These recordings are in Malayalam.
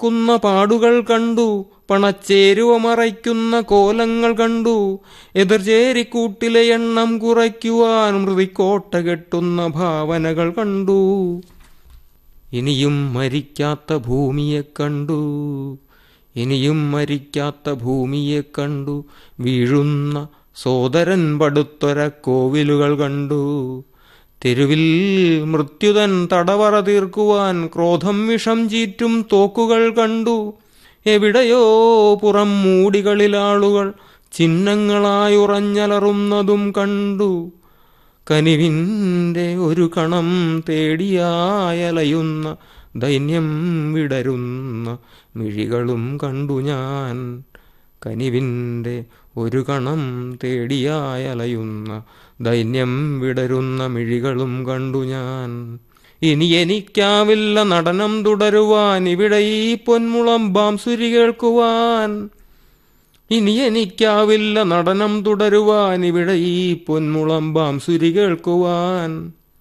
ക്കുന്ന പാടുകൾ കണ്ടു പണച്ചേരുവ മറയ്ക്കുന്ന കോലങ്ങൾ കണ്ടു എതിർചേരിക്കൂട്ടിലെ എണ്ണം കുറയ്ക്കുവാൻ മൃതിക്കോട്ട കെട്ടുന്ന ഭാവനകൾ കണ്ടു ഇനിയും മരിക്കാത്ത ഭൂമിയെ കണ്ടു ഇനിയും മരിക്കാത്ത ഭൂമിയെ കണ്ടു വീഴുന്ന സോദരൻ പടുത്തൊര കോവിലുകൾ കണ്ടു തെരുവിൽ മൃത്യുതൻ തടവറ തീർക്കുവാൻ ക്രോധം വിഷം ചീറ്റും തോക്കുകൾ കണ്ടു എവിടെയോ പുറം മൂടികളിലാളുകൾ ചിഹ്നങ്ങളായുറഞ്ഞലറുന്നതും കണ്ടു കനിവിൻ്റെ ഒരു കണം തേടിയായലയുന്ന ദൈന്യം വിടരുന്ന മിഴികളും കണ്ടു ഞാൻ കനിവിൻ്റെ ഒരു കണം തേടിയായലയുന്ന ദൈന്യം വിടരുന്ന മിഴികളും കണ്ടു ഞാൻ ഇനി എനിക്കാവില്ല നടനം തുടരുവാൻ ഇവിടെ ഈ പൊന്മുളം ബാംസുരി കേൾക്കുവാൻ ഇനി എനിക്കാവില്ല നടനം തുടരുവാൻ ഇവിടെ ഈ പൊന്മുളം ബാംസുരി കേൾക്കുവാൻ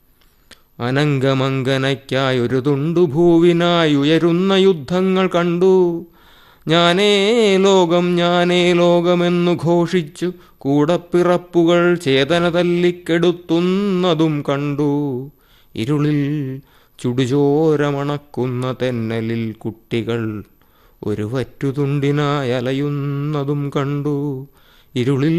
അനങ്കമങ്കനയ്ക്കായി ഒരു തുണ്ടു ഭൂവിനായി ഉയരുന്ന യുദ്ധങ്ങൾ കണ്ടു ഞാനേ ലോകം ഞാനേ ലോകമെന്നു ഘോഷിച്ചു കൂടപ്പിറപ്പുകൾ ചേതന തല്ലിക്കെടുത്തുന്നതും കണ്ടു ഇരുളിൽ ചുടുചോരമണക്കുന്ന തെന്നലിൽ കുട്ടികൾ ഒരു വറ്റുതുണ്ടിനായി അലയുന്നതും കണ്ടു ഇരുളിൽ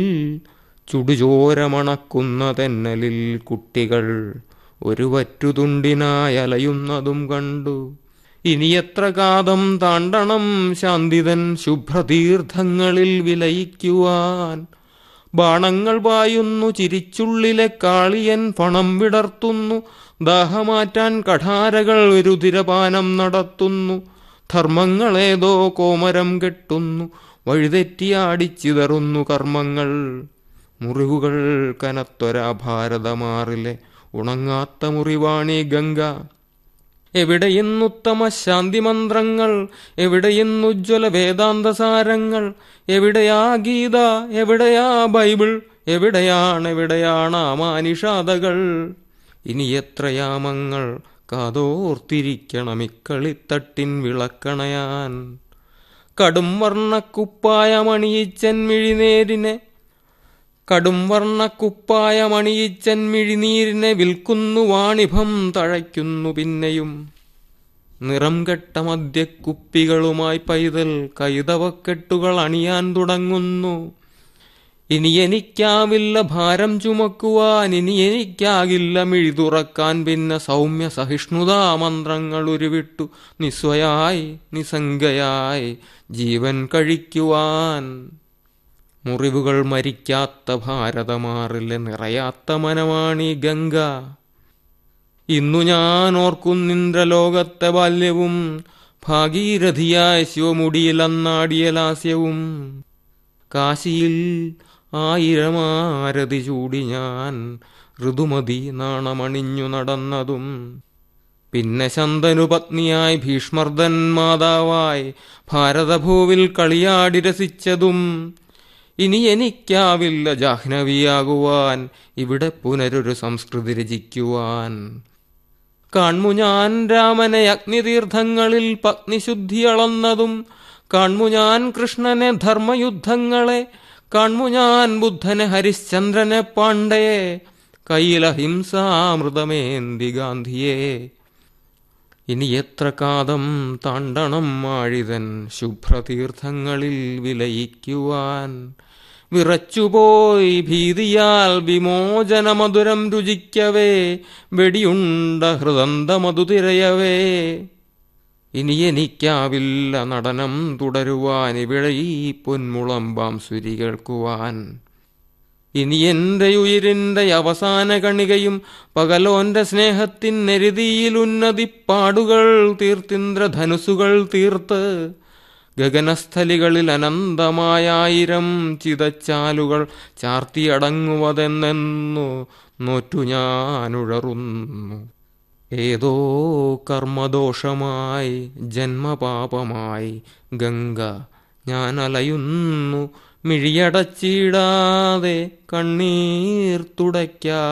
ചുടുചോരമണക്കുന്ന തെന്നലിൽ കുട്ടികൾ ഒരു വറ്റുതുണ്ടിനായി അലയുന്നതും കണ്ടു ഇനി എത്ര കാതം താണ്ടണം ശാന്തിതൻ ശുഭ്രതീർത്ഥങ്ങളിൽ വിലയിക്കുവാൻ ബാണങ്ങൾ പായുന്നു ചിരിച്ചുള്ളിലെ കാളിയൻ പണം വിടർത്തുന്നു ദാഹമാറ്റാൻ കഠാരകൾ രുതിരപാനം നടത്തുന്നു ധർമ്മങ്ങളേതോ കോമരം കെട്ടുന്നു വഴിതെറ്റിയാടിച്ചിതറുന്നു കർമ്മങ്ങൾ മുറിവുകൾ കനത്തൊരാ ഭാരതമാറിലെ ഉണങ്ങാത്ത മുറിവാണി ഗംഗ എവിടെയെന്നുത്തമ ശാന്തിമന്ത്രങ്ങൾ എവിടെയെന്നുജ്വല വേദാന്തസാരങ്ങൾ എവിടെയാ ഗീത എവിടെയാ ബൈബിൾ എവിടെയാണ് എവിടെയാണ് ആ മാനിഷാദകൾ ഇനി എത്രയാമങ്ങൾ കാതോർത്തിരിക്കണം ഇക്കളിത്തട്ടിൻ വിളക്കണയാൻ കടും വർണ്ണക്കുപ്പായമണിയിച്ചൻ മിഴിനേരിനെ കടും വർണ്ണക്കുപ്പായമണിയിച്ചൻ മിഴിനീരിനെ വിൽക്കുന്നു വാണിഭം തഴയ്ക്കുന്നു പിന്നെയും നിറം കെട്ട മദ്യക്കുപ്പികളുമായി പൈതൽ കൈതവക്കെട്ടുകൾ അണിയാൻ തുടങ്ങുന്നു ഇനി എനിക്കാവില്ല ഭാരം ചുമക്കുവാൻ ഇനി എനിക്കാകില്ല മിഴി തുറക്കാൻ പിന്നെ സൗമ്യ സഹിഷ്ണുതാ മന്ത്രങ്ങൾ ഉരുവിട്ടു നിസ്വയായി നിസംഗയായി ജീവൻ കഴിക്കുവാൻ മുറിവുകൾ മരിക്കാത്ത ഭാരതമാറിലെ നിറയാത്ത മനമാണി ഗംഗ ഇന്നു ഞാൻ ഓർക്കുന്നിന്ദ്രലോകത്തെ ബാല്യവും ഭാഗീരഥിയായ ശിവമുടിയിൽ അന്നാടിയ ലാസ്യവും കാശിയിൽ ആയിരമാരതി ചൂടി ഞാൻ ഋതുമതി നാണമണിഞ്ഞു നടന്നതും പിന്നെ ശന്തനു പത്നിയായി ഭീഷ്മർദൻ മാതാവായി ഭാരതഭൂവിൽ കളിയാടി രസിച്ചതും ഇനി എനിക്കാവില്ല ജാഹ്നവിയാകുവാൻ ഇവിടെ പുനരൊരു സംസ്കൃതി രചിക്കുവാൻ കാൺമു ഞാൻ രാമനെ അഗ്നിതീർത്ഥങ്ങളിൽ പത്നിശുദ്ധി അളന്നതും കാൺമു ഞാൻ കൃഷ്ണനെ ധർമ്മയുദ്ധങ്ങളെ കാൺമു ഞാൻ ബുദ്ധനെ ഹരിശ്ചന്ദ്രനെ പാണ്ഡയെ കയ്യിലഹിംസാമൃതമേന്തി ഗാന്ധിയെ ഇനി എത്ര കാതം താണ്ടണം മാഴിതൻ ശുഭ്രതീർത്ഥങ്ങളിൽ വിലയിക്കുവാൻ വിറച്ചുപോയി ഭീതിയാൽ വിമോചനമധുരം രുചിക്കവേ വെടിയുണ്ട ഹൃദന്തമതു തിരയവേ ഇനി എനിക്കാവില്ല നടനം തുടരുവാൻ ഇവിടെ ഈ പൊന്മുളം ബാംസുരി കേൾക്കുവാൻ ഇനി എന്റെ ഉയിരിന്റെ അവസാന കണികയും പകലോന്റെ സ്നേഹത്തിൻ നെരുതിയിൽ ഉന്നതിപ്പാടുകൾ തീർത്തിന്ദ്രധനുസുകൾ തീർത്ത് ഗഗനസ്ഥലികളിൽ അനന്തമായായിരം ചിതച്ചാലുകൾ ചാർത്തിയടങ്ങുവതെന്നെന്നു നോറ്റു ഞാനുഴറുന്നു ഏതോ കർമ്മദോഷമായി ജന്മപാപമായി ഗംഗ ഞാൻ അലയുന്നു മിഴിയടച്ചിടാതെ കണ്ണീർ തുടയ്ക്കാ